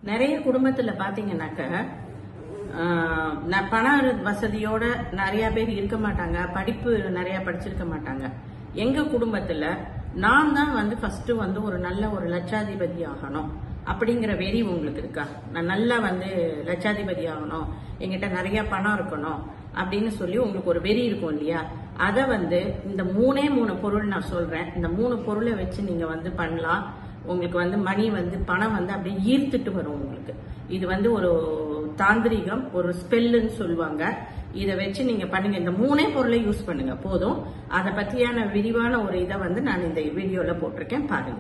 நிறைய குடும்பத்துல பாத்தீங்கன்னாக்க ஆஹ், ந- பண வசதியோட நிறைய பேர் இருக்க மாட்டாங்க படிப்பு நிறைய படிச்சிருக்க மாட்டாங்க எங்க குடும்பத்துல நான் தான் வந்து ஃபர்ஸ்ட் வந்து ஒரு நல்ல ஒரு லட்சாதிபதி ஆகணும் அப்படிங்கிற வெறி உங்களுக்கு இருக்கா நான் நல்லா வந்து லட்சாதிபதி ஆகணும் என்கிட்ட நிறைய பணம் இருக்கணும் அப்படின்னு சொல்லி உங்களுக்கு ஒரு வெறி இருக்கும் இல்லையா அதை வந்து இந்த மூணே மூணு பொருள் நான் சொல்றேன் இந்த மூணு பொருளை வச்சு நீங்க வந்து பண்ணலாம் உங்களுக்கு வந்து மணி வந்து பணம் வந்து அப்படியே ஈர்த்துட்டு வரும் உங்களுக்கு இது வந்து ஒரு தாந்திரிகம் ஒரு ஸ்பெல்லுன்னு சொல்லுவாங்க இதை வச்சு நீங்க பண்ணுங்க இந்த மூணே பொருளை யூஸ் பண்ணுங்க போதும் அதை பத்தியான விரிவான ஒரு இதை வந்து நான் இந்த வீடியோல போட்டிருக்கேன் பாருங்க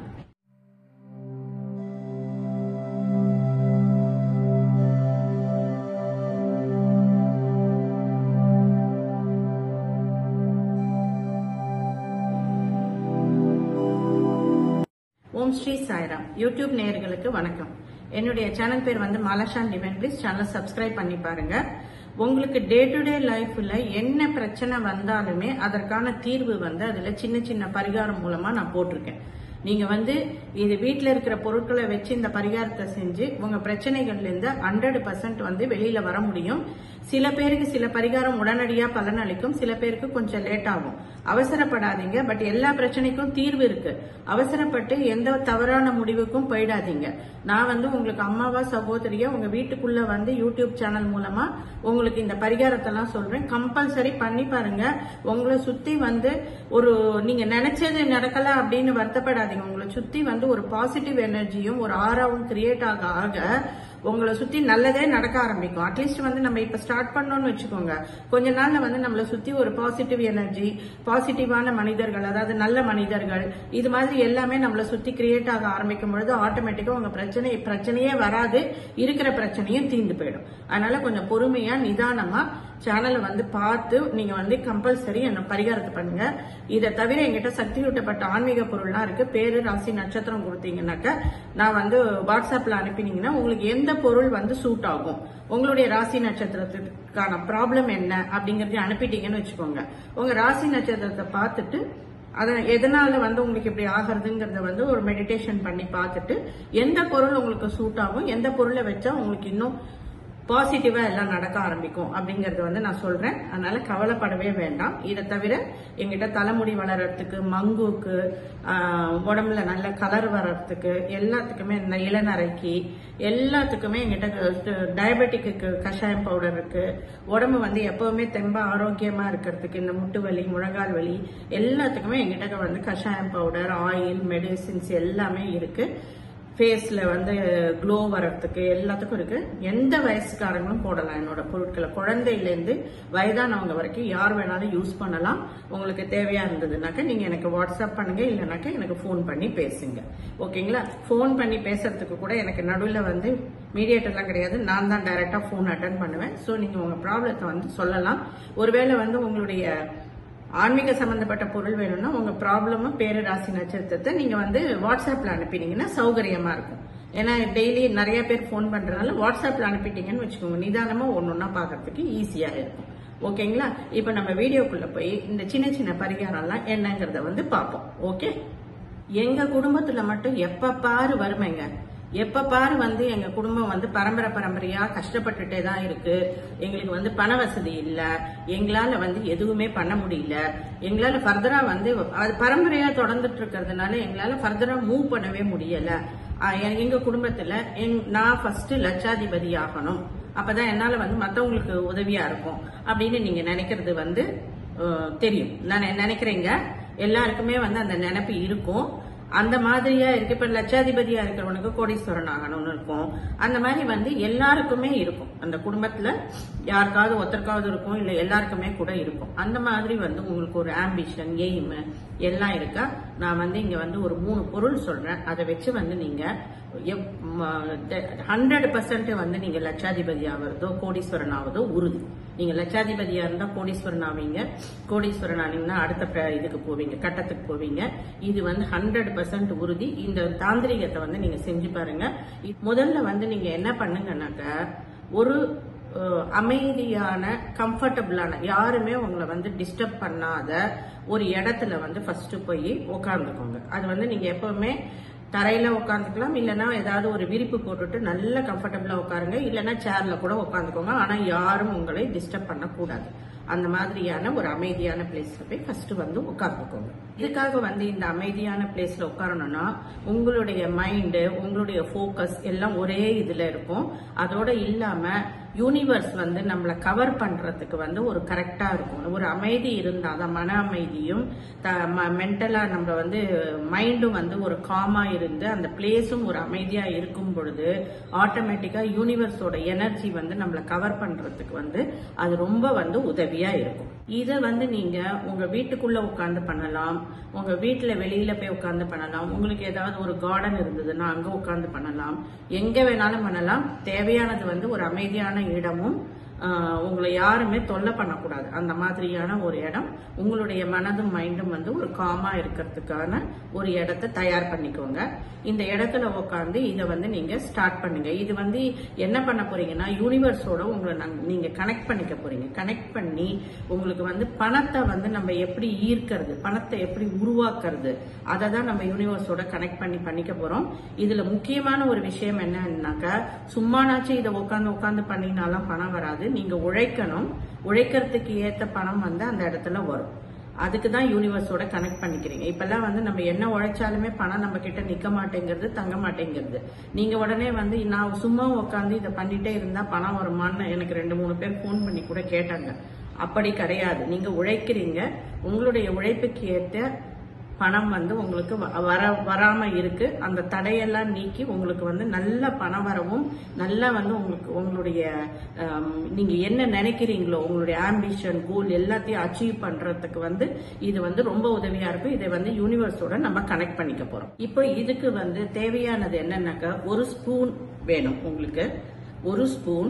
ஓம் ஸ்ரீ சாய்ராம் யூடியூப் நேயர்களுக்கு வணக்கம் என்னுடைய சேனல் பேர் வந்து மாலாஷான் டிவைன் ப்ளீஸ் சேனல் சப்ஸ்கிரைப் பண்ணி பாருங்க உங்களுக்கு டே டு டே லைஃப்ல என்ன பிரச்சனை வந்தாலுமே அதற்கான தீர்வு வந்து அதுல சின்ன சின்ன பரிகாரம் மூலமா நான் போட்டிருக்கேன் நீங்க வந்து இது வீட்ல இருக்கிற பொருட்களை வச்சு இந்த பரிகாரத்தை செஞ்சு உங்க பிரச்சனைகள்ல இருந்து ஹண்ட்ரட் பர்சன்ட் வந்து வெளியில வர முடியும் சில பேருக்கு சில பரிகாரம் உடனடியா பலனளிக்கும் சில பேருக்கு கொஞ்சம் லேட் ஆகும் அவசரப்படாதீங்க பட் எல்லா பிரச்சனைக்கும் தீர்வு இருக்கு அவசரப்பட்டு எந்த தவறான முடிவுக்கும் போயிடாதீங்க நான் வந்து உங்களுக்கு அம்மாவா சகோதரியா உங்க வீட்டுக்குள்ள வந்து யூடியூப் சேனல் மூலமா உங்களுக்கு இந்த பரிகாரத்தெல்லாம் சொல்றேன் கம்பல்சரி பண்ணி பாருங்க உங்களை சுத்தி வந்து ஒரு நீங்க நினைச்சது நடக்கல அப்படின்னு வருத்தப்படாதீங்க உங்களை சுத்தி வந்து ஒரு பாசிட்டிவ் எனர்ஜியும் ஒரு ஆறாவும் கிரியேட் ஆக ஆக உங்களை சுத்தி நல்லதே நடக்க ஆரம்பிக்கும் அட்லீஸ்ட் வந்து நம்ம இப்ப ஸ்டார்ட் பண்ணோம்னு வச்சுக்கோங்க கொஞ்ச நாள்ல வந்து நம்மளை சுத்தி ஒரு பாசிட்டிவ் எனர்ஜி பாசிட்டிவான மனிதர்கள் அதாவது நல்ல மனிதர்கள் இது மாதிரி எல்லாமே நம்மளை சுத்தி கிரியேட் ஆக ஆரம்பிக்கும் பொழுது ஆட்டோமேட்டிக்கா உங்க பிரச்சனை பிரச்சனையே வராது இருக்கிற பிரச்சனையும் தீர்ந்து போயிடும் அதனால கொஞ்சம் பொறுமையா நிதானமா சேனலை வந்து பார்த்து நீங்க வந்து கம்பல்சரி என்ன பரிகாரத்தை பண்ணுங்க இதை தவிர எங்கிட்ட சக்தி ஊட்டப்பட்ட ஆன்மீக பொருள்லாம் இருக்கு பேரு ராசி நட்சத்திரம் கொடுத்தீங்கன்னாக்க நான் வந்து வாட்ஸ்அப்ல அனுப்பினீங்கன்னா உங்களுக்கு எந்த பொருள் வந்து சூட் ஆகும் உங்களுடைய ராசி நட்சத்திரத்துக்கான ப்ராப்ளம் என்ன அப்படிங்கறதையும் அனுப்பிட்டீங்கன்னு வச்சுக்கோங்க உங்க ராசி நட்சத்திரத்தை பார்த்துட்டு அதை எதனால வந்து உங்களுக்கு இப்படி ஆகிறதுங்கிறத வந்து ஒரு மெடிடேஷன் பண்ணி பார்த்துட்டு எந்த பொருள் உங்களுக்கு சூட் ஆகும் எந்த பொருளை வச்சா உங்களுக்கு இன்னும் பாசிட்டிவா எல்லாம் நடக்க ஆரம்பிக்கும் அப்படிங்கறது வந்து நான் சொல்றேன் அதனால கவலைப்படவே வேண்டாம் இதை தவிர எங்கிட்ட தலைமுடி வளர்றதுக்கு மங்குக்கு ஆஹ், உடம்புல நல்ல கலர் வர்றதுக்கு எல்லாத்துக்குமே இந்த இளநரைக்கு எல்லாத்துக்குமே எங்கிட்ட டயபெட்டிக்கு கஷாயம் பவுடர் இருக்கு உடம்பு வந்து எப்பவுமே தெம்ப ஆரோக்கியமா இருக்கிறதுக்கு இந்த முட்டு வலி முழங்கால் வலி எல்லாத்துக்குமே எங்கிட்ட வந்து கஷாயம் பவுடர் ஆயில் மெடிசின்ஸ் எல்லாமே இருக்கு ஃபேஸ்ல வந்து க்ளோ வர்றதுக்கு எல்லாத்துக்கும் இருக்கு எந்த வயசுக்காரங்களும் போடலாம் என்னோட பொருட்களை குழந்தையிலேருந்து வயதானவங்க வரைக்கும் யார் வேணாலும் யூஸ் பண்ணலாம் உங்களுக்கு தேவையா இருந்ததுனாக்க நீங்க எனக்கு வாட்ஸ்அப் பண்ணுங்க இல்லைனாக்க எனக்கு ஃபோன் பண்ணி பேசுங்க ஓகேங்களா ஃபோன் பண்ணி பேசுறதுக்கு கூட எனக்கு நடுவில் வந்து மீடியேட்டர்லாம் கிடையாது நான் தான் டைரக்டா ஃபோன் அட்டன் பண்ணுவேன் ஸோ நீங்க உங்க ப்ராப்ளத்தை வந்து சொல்லலாம் ஒருவேளை வந்து உங்களுடைய ஆன்மீக சம்பந்தப்பட்ட பொருள் வேணும்னா உங்க ப்ராப்ளமும் பேரு ராசி நட்சத்திரத்தை நீங்க வந்து வாட்ஸ்அப்ல அனுப்பினீங்கன்னா சௌகரியமா இருக்கும் ஏன்னா டெய்லி நிறைய பேர் ஃபோன் பண்றதுனால வாட்ஸ்அப்ல அனுப்பிட்டீங்கன்னு வச்சுக்கோங்க நிதானமா ஒன்னொன்னா பாக்குறதுக்கு ஈஸியா இருக்கும் ஓகேங்களா இப்ப நம்ம வீடியோக்குள்ள போய் இந்த சின்ன சின்ன பரிகாரம்லாம் என்னங்கறத வந்து பார்ப்போம் ஓகே எங்க குடும்பத்துல மட்டும் எப்ப பாரு வறுமைங்க எப்ப பாரு வந்து எங்க குடும்பம் வந்து பரம்பரை பரம்பரையா கஷ்டப்பட்டுட்டே தான் இருக்கு எங்களுக்கு வந்து பண வசதி இல்ல எங்களால வந்து எதுவுமே பண்ண முடியல எங்களால ஃபர்தரா வந்து அது பரம்பரையா தொடர்ந்துட்டு இருக்கிறதுனால எங்களால ஃபர்தரா மூவ் பண்ணவே முடியல ஆஹ் எ- எங்க குடும்பத்துல எங்- நான் ஃபர்ஸ்ட் லட்சாதிபதி ஆகணும் அப்பதான் என்னால வந்து மத்தவங்களுக்கு உதவியா இருக்கும் அப்படின்னு நீங்க நினைக்கிறது வந்து அஹ், தெரியும் நான் நினைக்கிறேங்க எல்லாருக்குமே வந்து அந்த நினைப்பு இருக்கும் அந்த மாதிரியா இருக்கு இப்ப லட்சாதிபதியா இருக்கிறவனுக்கு கோடீஸ்வரன் ஆகணும்னு இருக்கும் அந்த மாதிரி வந்து எல்லாருக்குமே இருக்கும் அந்த குடும்பத்துல யாருக்காவது ஒருத்தருக்காவது இருக்கும் இல்ல எல்லாருக்குமே கூட இருக்கும் அந்த மாதிரி வந்து உங்களுக்கு ஒரு ஆம்பிஷன் எய்ம் எல்லாம் இருக்கா நான் வந்து இங்க வந்து ஒரு மூணு பொருள் சொல்றேன் அதை வச்சு வந்து நீங்க ஹண்ட்ரட் பர்சன்ட் வந்து நீங்க லட்சாதிபதி ஆவறதோ கோடீஸ்வரன் ஆவதோ உறுதி நீங்க லட்சாதிபதியா இருந்தா கோடீஸ்வரன் ஆவீங்க கோடீஸ்வரன் ஆனீங்கன்னா அடுத்த பிர- இதுக்கு போவீங்க கட்டத்துக்கு போவீங்க இது வந்து ஹண்ட்ரட் பர்சன்ட் உறுதி இந்த தாந்திரிகத்தை வந்து நீங்க செஞ்சு பாருங்க இ- முதல்ல வந்து நீங்க என்ன பண்ணுங்கன்னாக்க ஒரு அஹ், அமைதியான கம்ஃபர்டபுளான யாருமே உங்களை வந்து டிஸ்டர்ப் பண்ணாத ஒரு இடத்துல வந்து ஃபர்ஸ்ட் போய் உட்காந்துக்கோங்க அது வந்து நீங்க எப்பவுமே தரையில உட்காந்துக்கலாம் இல்லைன்னா ஏதாவது ஒரு விரிப்பு போட்டுட்டு நல்ல கம்ஃபர்டபுளா உட்காருங்க இல்லைன்னா சேர்ல கூட உட்காந்துக்கோங்க ஆனா யாரும் உங்களை டிஸ்டர்ப் பண்ணக்கூடாது அந்த மாதிரியான ஒரு அமைதியான பிளேஸ்ல போய் ஃபர்ஸ்ட் வந்து உட்கார்ந்துக்கோங்க இதுக்காக வந்து இந்த அமைதியான பிளேஸ்ல உட்காரணும்னா உங்களுடைய மைண்டு உங்களுடைய ஃபோக்கஸ் எல்லாம் ஒரே இதுல இருக்கும் அதோட இல்லாம யூனிவர்ஸ் வந்து நம்மளை கவர் பண்றதுக்கு வந்து ஒரு கரெக்டா இருக்கும் ஒரு அமைதி இருந்தாதான் மன அமைதியும் மென்டலா நம்ம வந்து மைண்டும் வந்து ஒரு காமா இருந்து அந்த பிளேஸும் ஒரு அமைதியா இருக்கும் பொழுது ஆட்டோமேட்டிக்கா யூனிவர்ஸோட எனர்ஜி வந்து நம்மளை கவர் பண்றதுக்கு வந்து அது ரொம்ப வந்து உதவியா இருக்கும் இதை வந்து நீங்க உங்க வீட்டுக்குள்ள உட்கார்ந்து பண்ணலாம் உங்க வீட்டுல வெளியில போய் உட்கார்ந்து பண்ணலாம் உங்களுக்கு ஏதாவது ஒரு கார்டன் இருந்ததுன்னா அங்க உட்கார்ந்து பண்ணலாம் எங்க வேணாலும் பண்ணலாம் தேவையானது வந்து ஒரு அமைதியான இடமும் ஆஹ், உங்களை யாருமே தொல்லை பண்ணக்கூடாது அந்த மாதிரியான ஒரு இடம் உங்களுடைய மனதும் மைண்டும் வந்து ஒரு காமா இருக்கிறதுக்கான ஒரு இடத்தை தயார் பண்ணிக்கோங்க இந்த இடத்துல உட்காந்து இதை வந்து நீங்க ஸ்டார்ட் பண்ணுங்க இது வந்து என்ன பண்ண போறீங்கன்னா யூனிவர்ஸோட உங்களை நாங்க- நீங்க கனெக்ட் பண்ணிக்க போறீங்க கனெக்ட் பண்ணி உங்களுக்கு வந்து பணத்தை வந்து நம்ம எப்படி ஈர்க்கிறது பணத்தை எப்படி உருவாக்குறது அதை தான் நம்ம யூனிவர்ஸோட கனெக்ட் பண்ணி பண்ணிக்க போறோம் இதுல முக்கியமான ஒரு விஷயம் என்னன்னாக்கா சும்மானாச்சும் இதை உட்காந்து உட்காந்து பண்ணினாலாம் பணம் வராது நீங்க உழைக்கணும் உழைக்கிறதுக்கு ஏத்த பணம் வந்து அந்த இடத்துல வரும் அதுக்கு தான் யூனிவர்ஸோட கனெக்ட் பண்ணிக்கிறீங்க இப்பெல்லாம் வந்து நம்ம என்ன உழைச்சாலுமே பணம் நம்ம கிட்ட நிக்க மாட்டேங்கிறது தங்க மாட்டேங்கிறது நீங்க உடனே வந்து நான் சும்மா உட்காந்து இதை பண்ணிட்டே இருந்தா பணம் வருமான்னு எனக்கு ரெண்டு மூணு பேர் ஃபோன் பண்ணி கூட கேட்டாங்க அப்படி கிடையாது நீங்க உழைக்கிறீங்க உங்களுடைய உழைப்புக்கு ஏற்ற பணம் வந்து உங்களுக்கு வ- வர வராம இருக்கு அந்த தடையெல்லாம் நீக்கி உங்களுக்கு வந்து நல்ல பணம் வரவும் நல்லா வந்து உங்களுக்கு உங்களுடைய ஆம், நீங்க என்ன நினைக்கிறீங்களோ உங்களுடைய ஆம்பிஷன் கோல் எல்லாத்தையும் அச்சீவ் பண்றதுக்கு வந்து இது வந்து ரொம்ப உதவியா இருக்கும் இதை வந்து யூனிவர்ஸோட நம்ம கனெக்ட் பண்ணிக்க போறோம் இப்போ இதுக்கு வந்து தேவையானது என்னன்னாக்கா ஒரு ஸ்பூன் வேணும் உங்களுக்கு ஒரு ஸ்பூன்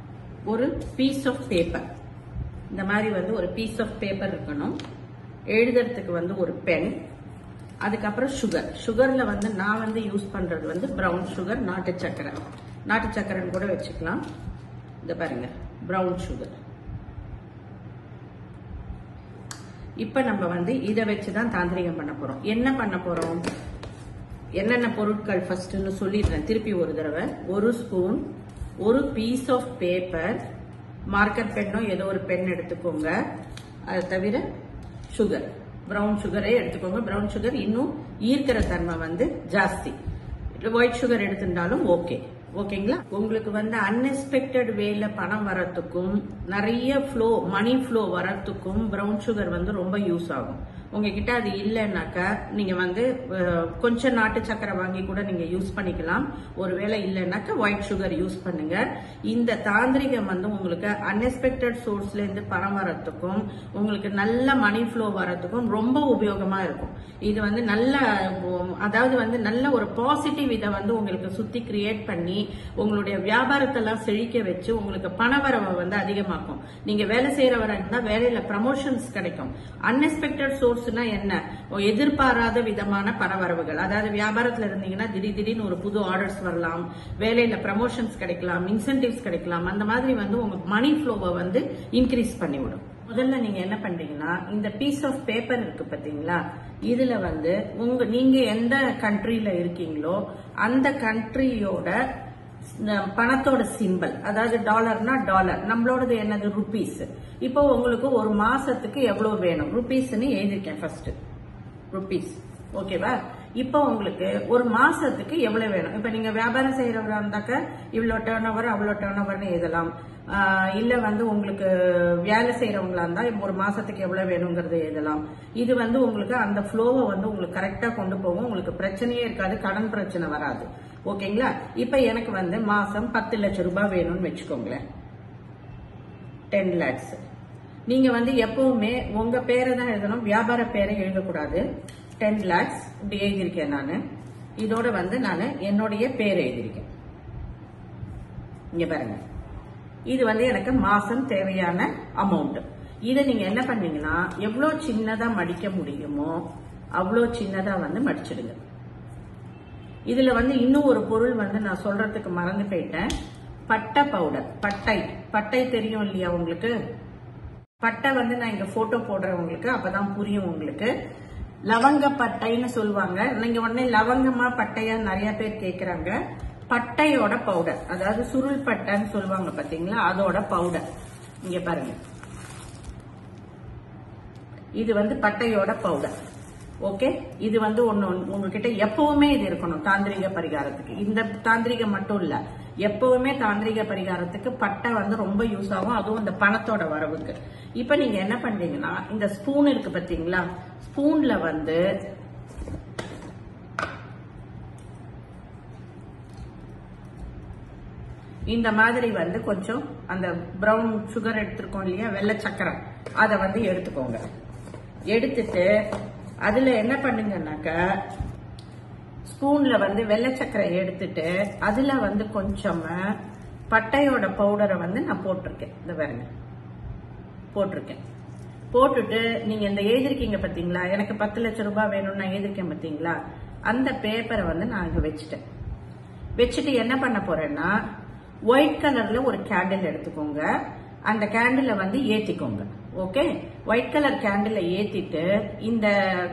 ஒரு பீஸ் ஆஃப் பேப்பர் இந்த மாதிரி வந்து ஒரு பீஸ் ஆஃப் பேப்பர் இருக்கணும் எழுதுறதுக்கு வந்து ஒரு பென் அதுக்கப்புறம் சுகர் சுகர்ல வந்து நான் வந்து யூஸ் பண்றது வந்து பிரவுன் சுகர் நாட்டு சக்கரை நாட்டு சக்கரைன்னு கூட வச்சுக்கலாம் இந்த பாருங்க பிரவுன் சுகர் இப்ப நம்ம வந்து இதை வச்சுதான் தாந்திரிகம் பண்ண போறோம் என்ன பண்ண போறோம் என்னென்ன பொருட்கள் ஃபர்ஸ்ட்னு சொல்லிடுறேன் திருப்பி ஒரு தடவை ஒரு ஸ்பூன் ஒரு பீஸ் ஆஃப் பேப்பர் மார்க்கர் பென்னோ ஏதோ ஒரு பென் எடுத்துக்கோங்க அது தவிர சுகர் பிரவுன் சுகரே எடுத்துக்கோங்க பிரவுன் சுகர் இன்னும் ஈர்க்கிற தன்மை வந்து ஜாஸ்தி ஒயிட் சுகர் எடுத்துட்டாலும் ஓகே ஓகேங்களா உங்களுக்கு வந்து அன்எக்ஸ்பெக்டட் வேல பணம் வரத்துக்கும் நிறைய ஃப்ளோ மணி ஃப்ளோ வரத்துக்கும் பிரவுன் சுகர் வந்து ரொம்ப யூஸ் ஆகும் உங்ககிட்ட அது இல்லைன்னாக்கா நீங்க வந்து அஹ், கொஞ்சம் நாட்டு சக்கரை வாங்கி கூட நீங்க யூஸ் பண்ணிக்கலாம் ஒருவேளை இல்லைன்னாக்கா ஒயிட் சுகர் யூஸ் பண்ணுங்க இந்த தாந்திரிகம் வந்து உங்களுக்கு அன்எக்ஸ்பெக்டட் சோர்ஸ்ல இருந்து பணம் வரத்துக்கும் உங்களுக்கு நல்ல மணி ஃப்ளோ வரத்துக்கும் ரொம்ப உபயோகமா இருக்கும் இது வந்து நல்ல உம், அதாவது வந்து நல்ல ஒரு பாசிட்டிவ் இதை வந்து உங்களுக்கு சுத்தி கிரியேட் பண்ணி உங்களுடைய வியாபாரத்தெல்லாம் செழிக்க வச்சு உங்களுக்கு பணவரவை வந்து அதிகமாக்கும் நீங்க வேலை செய்யறவரா இருந்தா வேலையில ப்ரமோஷன்ஸ் கிடைக்கும் அன்எக்ஸ்பெக்டட் சோர்ஸ்னா என்ன ஓ, எதிர்பாராத விதமான பணவரவுகள் அதாவது வியாபாரத்துல இருந்தீங்கன்னா திடீர் திடீர்னு ஒரு புது ஆர்டர்ஸ் வரலாம் வேலையில ப்ரமோஷன்ஸ் கிடைக்கலாம் இன்சென்டிவ்ஸ் கிடைக்கலாம் அந்த மாதிரி வந்து உங்க மணி ஃப்ளோவை வந்து இன்க்ரீஸ் பண்ணிவிடும் முதல்ல நீங்க என்ன பண்றீங்கன்னா இந்த பீஸ் ஆஃப் பேப்பர் இருக்கு பாத்தீங்களா இதுல வந்து உங்க நீங்க எந்த கண்ட்ரில இருக்கீங்களோ அந்த கண்ட்ரியோட பணத்தோட சிம்பல் அதாவது டாலர்னா டாலர் நம்மளோடது என்னது ருபீஸ் இப்போ உங்களுக்கு ஒரு மாசத்துக்கு எவ்வளவு வேணும் ருபீஸ்னு எழுதிருக்கேன் ஃபர்ஸ்ட் ருபீஸ் ஓகேவா இப்போ உங்களுக்கு ஒரு மாசத்துக்கு எவ்வளவு வேணும் இப்ப நீங்க வியாபாரம் செய்யறவரா இருந்தாக்க இவ்வளவு டேர்ன் ஓவர் அவ்வளவு டேர்ன் ஓவர்னு எழுதலாம் ஆஹ் இல்ல வந்து உங்களுக்கு வேலை செய்யறவங்களா இருந்தா இப்ப ஒரு மாசத்துக்கு எவ்வளவு வேணுங்கிறது எழுதலாம் இது வந்து உங்களுக்கு அந்த ஃப்ளோவை வந்து உங்களுக்கு கரெக்டா கொண்டு போகும் உங்களுக்கு பிரச்சனையே இருக்காது கடன் பிரச்சனை வராது ஓகேங்களா இப்ப எனக்கு வந்து மாசம் பத்து லட்சம் ரூபாய் வேணும்னு வச்சுக்கோங்களேன் டென் லேக்ஸ் நீங்க வந்து எப்பவுமே உங்க பேரை தான் எழுதணும் வியாபார பேரை எழுதக்கூடாது டென் லேக்ஸ் இப்படி எழுதியிருக்கேன் நான் இதோட வந்து நான் என்னுடைய பேர் எழுதியிருக்கேன் இங்க பாருங்க இது வந்து எனக்கு மாசம் தேவையான அமௌண்ட் இதை நீங்க என்ன பண்ணீங்கன்னா எவ்வளவு சின்னதா மடிக்க முடியுமோ அவ்வளோ சின்னதா வந்து மடிச்சிடுங்க இதுல வந்து இன்னும் ஒரு பொருள் வந்து நான் சொல்றதுக்கு மறந்து போயிட்டேன் பட்டை பவுடர் பட்டை பட்டை தெரியும் இல்லையா உங்களுக்கு பட்டை வந்து நான் இங்க போட்டோ போடுறேன் உங்களுக்கு அப்பதான் புரியும் உங்களுக்கு லவங்க பட்டைன்னு சொல்லுவாங்க நீங்க உடனே லவங்கமா பட்டையா நிறைய பேர் கேக்குறாங்க பட்டையோட பவுடர் அதாவது சுருள் பட்டைன்னு சொல்லுவாங்க பாத்தீங்களா அதோட பவுடர் இங்க பாருங்க இது வந்து பட்டையோட பவுடர் ஓகே இது வந்து ஒண்ணு உங்ககிட்ட எப்பவுமே இது இருக்கணும் தாந்திரிக பரிகாரத்துக்கு இந்த தாந்திரிகம் மட்டும் இல்ல எப்பவுமே தாந்திரிக பரிகாரத்துக்கு பட்டை வந்து ரொம்ப யூஸ் ஆகும் அதுவும் இந்த பணத்தோட வரவுக்கு இப்ப நீங்க என்ன பண்றீங்கன்னா இந்த ஸ்பூன் இருக்கு பாத்தீங்களா ஸ்பூன்ல வந்து இந்த மாதிரி வந்து கொஞ்சம் அந்த பிரவுன் சுகர் எடுத்திருக்கோம் இல்லையா வெள்ளை சக்கரை அதை வந்து எடுத்துக்கோங்க எடுத்துட்டு அதுல என்ன பண்ணுங்கன்னாக்க ஸ்பூன்ல வந்து வெள்ளை சக்கரை எடுத்துட்டு அதுல வந்து கொஞ்சமா பட்டையோட பவுடரை வந்து நான் போட்டிருக்கேன் இந்த பாருங்க போட்டிருக்கேன் போட்டுட்டு நீங்க இந்த எழுதிருக்கீங்க பாத்தீங்களா எனக்கு பத்து லட்சம் ரூபாய் வேணும்னு நான் எழுதிருக்கேன் பாத்தீங்களா அந்த பேப்பரை வந்து நான் இங்க வச்சுட்டேன் வச்சுட்டு என்ன பண்ண போறேன்னா ஒயிட் கலர்ல ஒரு கேண்டில் எடுத்துக்கோங்க அந்த கேண்டில வந்து ஏத்திக்கோங்க ஓகே ஒயிட் கலர் கேண்டில ஏத்திட்டு இந்த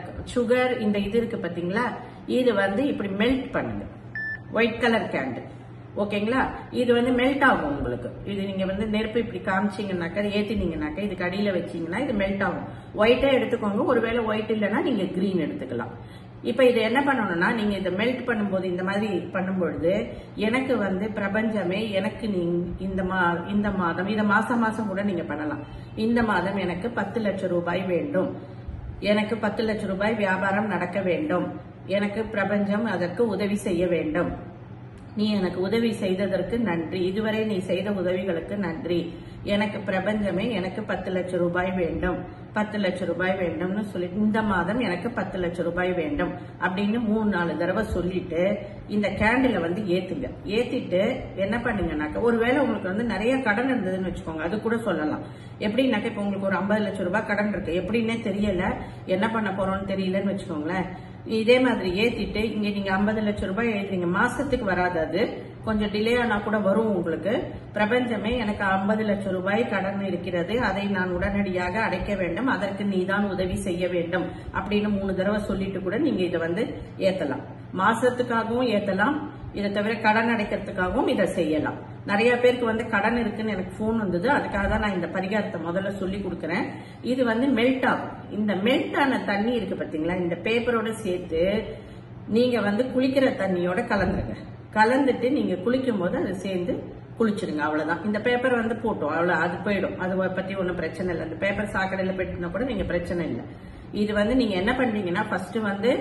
சுகர் இந்த இது இருக்கு பாத்தீங்களா இது வந்து இப்படி மெல்ட் பண்ணுங்க ஒயிட் கலர் கேண்டில் ஓகேங்களா இது வந்து மெல்ட் ஆகும் உங்களுக்கு இது நீங்க வந்து நெருப்பு இப்படி காமிச்சீங்கன்னாக்கா ஏத்தினீங்கன்னாக்கா இதுக்கு அடியில வச்சீங்கன்னா இது மெல்ட் ஆகும் ஒயிட்டா எடுத்துக்கோங்க ஒருவேளை ஒயிட் இல்லைன்னா நீங்க கிரீன் எடுத்துக்கலாம் இப்ப இதை என்ன பண்ணணும்னா நீங்க இதை மெல்ட் பண்ணும்போது இந்த மாதிரி பண்ணும்பொழுது எனக்கு வந்து பிரபஞ்சமே எனக்கு நீ இந்த மா இந்த மாதம் இதை மாசம் மாசம் கூட நீங்க பண்ணலாம் இந்த மாதம் எனக்கு பத்து லட்சம் ரூபாய் வேண்டும் எனக்கு பத்து லட்சம் ரூபாய் வியாபாரம் நடக்க வேண்டும் எனக்கு பிரபஞ்சம் அதற்கு உதவி செய்ய வேண்டும் நீ எனக்கு உதவி செய்ததற்கு நன்றி இதுவரை நீ செய்த உதவிகளுக்கு நன்றி எனக்கு பிரபஞ்சமே எனக்கு பத்து லட்சம் ரூபாய் வேண்டும் பத்து லட்சம் ரூபாய் வேண்டும்னு சொல்லி இந்த மாதம் எனக்கு பத்து லட்சம் ரூபாய் வேண்டும் அப்படின்னு மூணு நாலு தடவை சொல்லிட்டு இந்த கேண்டில வந்து ஏத்துங்க ஏத்திட்டு என்ன பண்ணுங்கன்னாக்க ஒருவேளை உங்களுக்கு வந்து நிறைய கடன் இருந்ததுன்னு வச்சுக்கோங்க அது கூட சொல்லலாம் எப்படின்னாக்க இப்ப உங்களுக்கு ஒரு ஐம்பது லட்சம் ரூபாய் கடன் இருக்கு எப்படின்னே தெரியல என்ன பண்ண போறோம்னு தெரியலன்னு வச்சுக்கோங்களேன் இதே மாதிரி ஏத்திட்டு இங்க நீங்க ஐம்பது லட்சம் ரூபாய் எழுதுறீங்க மாசத்துக்கு வராது அது கொஞ்சம் டிலே ஆனா கூட வரும் உங்களுக்கு பிரபஞ்சமே எனக்கு ஐம்பது லட்சம் ரூபாய் கடன் இருக்கிறது அதை நான் உடனடியாக அடைக்க வேண்டும் அதற்கு நீதான் உதவி செய்ய வேண்டும் அப்படின்னு மூணு தடவை சொல்லிட்டு கூட நீங்க இதை வந்து ஏத்தலாம் மாசத்துக்காகவும் ஏத்தலாம் இதை தவிர கடன் அடைக்கிறதுக்காகவும் இதை செய்யலாம் நிறைய பேருக்கு வந்து கடன் இருக்குன்னு எனக்கு ஃபோன் வந்தது அதுக்காக தான் நான் இந்த பரிகாரத்தை முதல்ல சொல்லி கொடுக்குறேன் இது வந்து மெல்ட் ஆகும் இந்த மெல்ட் ஆன தண்ணி இருக்கு பாத்தீங்களா இந்த பேப்பரோட சேர்த்து நீங்க வந்து குளிக்கிற தண்ணியோட கலந்துருங்க கலந்துட்டு நீங்க குளிக்கும் போது அது சேர்ந்து குளிச்சிடுங்க அவ்வளவுதான் இந்த பேப்பர் வந்து போட்டோம் அவ்வளவு அது போயிடும் அது பத்தி ஒன்றும் பிரச்சனை இல்லை இந்த பேப்பர் சாக்கடையில போயிட்டுனா கூட நீங்க பிரச்சனை இல்லை இது வந்து நீங்க என்ன பண்றீங்கன்னா ஃபர்ஸ்ட் வந்து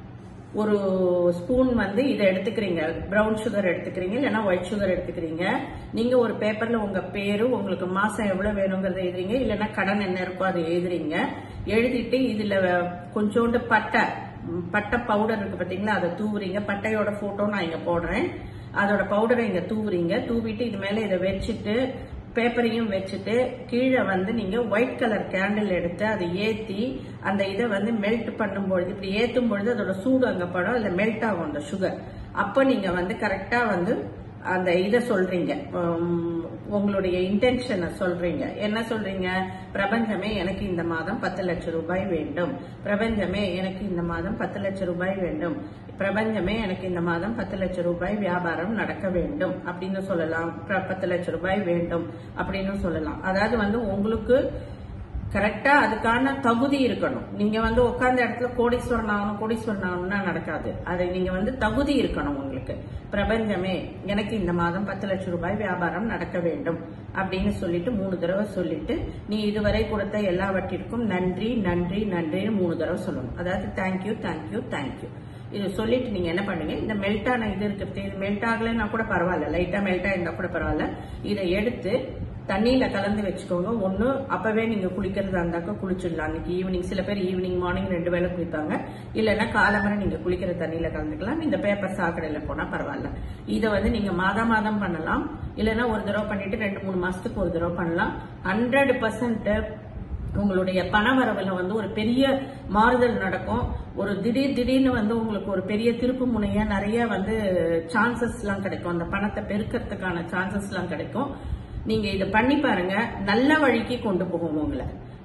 ஒரு ஸ்பூன் வந்து இதை எடுத்துக்கிறீங்க பிரவுன் சுகர் எடுத்துக்கிறீங்க இல்லைன்னா ஒயிட் சுகர் எடுத்துக்கிறீங்க நீங்க ஒரு பேப்பர்ல உங்க பேரு உங்களுக்கு மாசம் எவ்வளவு வேணுங்கிறத எழுதுறீங்க இல்லைன்னா கடன் என்ன இருக்கோ அதை எழுதுறீங்க எழுதிட்டு இதுல கொஞ்சோண்டு பட்டை ம், பட்டை பவுடர் இருக்கு பாத்தீங்களா அதை தூவுறீங்க பட்டையோட போட்டோ நான் இங்க போடுறேன் அதோட பவுடரை இங்க தூவுறீங்க தூவிட்டு இது மேல இதை வச்சுட்டு பேப்பரையும் வச்சுட்டு கீழே வந்து நீங்க ஒயிட் கலர் கேண்டில் எடுத்து அதை ஏத்தி அந்த இதை வந்து மெல்ட் பண்ணும்பொழுது இப்படி ஏத்தும் பொழுது அதோட சூடு அங்க படும் இல்ல மெல்ட் ஆகும் அந்த சுகர் அப்ப நீங்க வந்து கரெக்டா வந்து அந்த இதை சொல்றீங்க உம், உங்களுடைய இன்டென்ஷனை சொல்றீங்க என்ன சொல்றீங்க பிரபஞ்சமே எனக்கு இந்த மாதம் பத்து லட்சம் ரூபாய் வேண்டும் பிரபஞ்சமே எனக்கு இந்த மாதம் பத்து லட்சம் ரூபாய் வேண்டும் பிரபஞ்சமே எனக்கு இந்த மாதம் பத்து லட்சம் ரூபாய் வியாபாரம் நடக்க வேண்டும் அப்படின்னு சொல்லலாம் ப- பத்து லட்சம் ரூபாய் வேண்டும் அப்படின்னு சொல்லலாம் அதாவது வந்து உங்களுக்கு கரெக்டா அதுக்கான தகுதி இருக்கணும் நீங்க வந்து உட்கார்ந்த இடத்துல கோடீஸ்வரன் ஆகணும் கோடீஸ்வரன் ஆகணும்னா நடக்காது அதை நீங்க வந்து தகுதி இருக்கணும் உங்களுக்கு பிரபஞ்சமே எனக்கு இந்த மாதம் பத்து லட்சம் ரூபாய் வியாபாரம் நடக்க வேண்டும் அப்படின்னு சொல்லிட்டு மூணு தடவை சொல்லிட்டு நீ இதுவரை கொடுத்த எல்லாவற்றிற்கும் நன்றி நன்றி நன்றின்னு மூணு தடவை சொல்லணும் அதாவது தேங்க்யூ தேங்க்யூ தேங்க்யூ இது சொல்லிட்டு நீங்க என்ன பண்ணுங்க இந்த மெல்டான இது இருக்கு இது மெல்ட் ஆகலைன்னா கூட பரவாயில்ல லைட்டா மெல்ட் ஆயிருந்தா கூட பரவாயில்ல இதை எடுத்து தண்ணியில கலந்து வச்சுக்கோங்க ஒண்ணு அப்பவே நீங்க குளிக்கிறதா இருந்தாக்க குளிச்சிடலாம் அன்னைக்கு ஈவினிங் சில பேர் ஈவினிங் மார்னிங் ரெண்டு வேளை குளிப்பாங்க இல்லைன்னா காலம்பரை நீங்க குளிக்கிற தண்ணியில கலந்துக்கலாம் இந்த பேப்பர் சாக்கடையில போனா பரவாயில்ல இதை வந்து நீங்க மாதம் மாதம் பண்ணலாம் இல்லைன்னா ஒரு தடவை பண்ணிட்டு ரெண்டு மூணு மாசத்துக்கு ஒரு தடவை பண்ணலாம் ஹண்ட்ரட் பர்சன்ட் உங்களுடைய பண வரவுல வந்து ஒரு பெரிய மாறுதல் நடக்கும் ஒரு திடீர் திடீர்னு வந்து உங்களுக்கு ஒரு பெரிய திருப்பு முனைய நிறைய வந்து சான்சஸ் எல்லாம் கிடைக்கும் அந்த பணத்தை பெருக்கிறதுக்கான சான்சஸ் எல்லாம் கிடைக்கும் நீங்க இதை பண்ணி பாருங்க நல்ல வழிக்கு கொண்டு போகும் உங்களை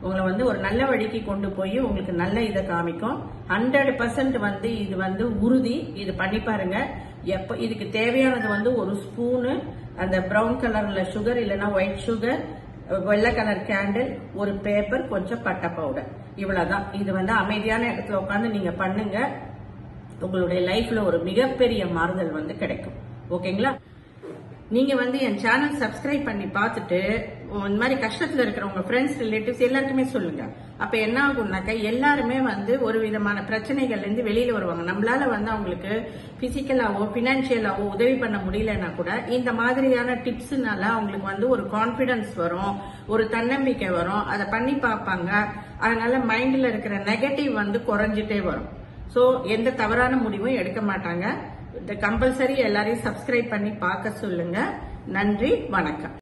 உங்களை வந்து ஒரு நல்ல வழிக்கு கொண்டு போய் உங்களுக்கு நல்ல இதை காமிக்கும் ஹண்ட்ரட் பர்சன்ட் வந்து இது வந்து உறுதி இது பண்ணி பாருங்க எப்ப இதுக்கு தேவையானது வந்து ஒரு ஸ்பூனு அந்த பிரவுன் கலர்ல சுகர் இல்லைன்னா ஒயிட் சுகர் வெள்ளை கலர் கேண்டில் ஒரு பேப்பர் கொஞ்சம் பட்டை பவுடர் இவ்வளவுதான் இது வந்து அமைதியான இடத்துல உட்காந்து நீங்க பண்ணுங்க உங்களுடைய லைஃப்ல ஒரு மிகப்பெரிய மாறுதல் வந்து கிடைக்கும் ஓகேங்களா நீங்க வந்து என் சேனல் சப்ஸ்கிரைப் பண்ணி பார்த்துட்டு இந்த மாதிரி கஷ்டத்துல இருக்கிற உங்க ஃப்ரெண்ட்ஸ் ரிலேட்டிவ்ஸ் எல்லாருக்குமே சொல்லுங்க அப்ப என்ன ஆகும்னாக்கா எல்லாருமே வந்து ஒரு விதமான பிரச்சனைகள்ல இருந்து வெளியில வருவாங்க நம்மளால வந்து அவங்களுக்கு பிசிக்கலாவோ பினான்சியலாவோ உதவி பண்ண முடியலன்னா கூட இந்த மாதிரியான டிப்ஸ்னால அவங்களுக்கு வந்து ஒரு கான்பிடன்ஸ் வரும் ஒரு தன்னம்பிக்கை வரும் அதை பண்ணி பார்ப்பாங்க அதனால மைண்ட்ல இருக்கிற நெகட்டிவ் வந்து குறைஞ்சிட்டே வரும் சோ எந்த தவறான முடிவும் எடுக்க மாட்டாங்க கம்பல்சரி எல்லாரையும் சப்ஸ்கிரைப் பண்ணி பார்க்க சொல்லுங்க நன்றி வணக்கம்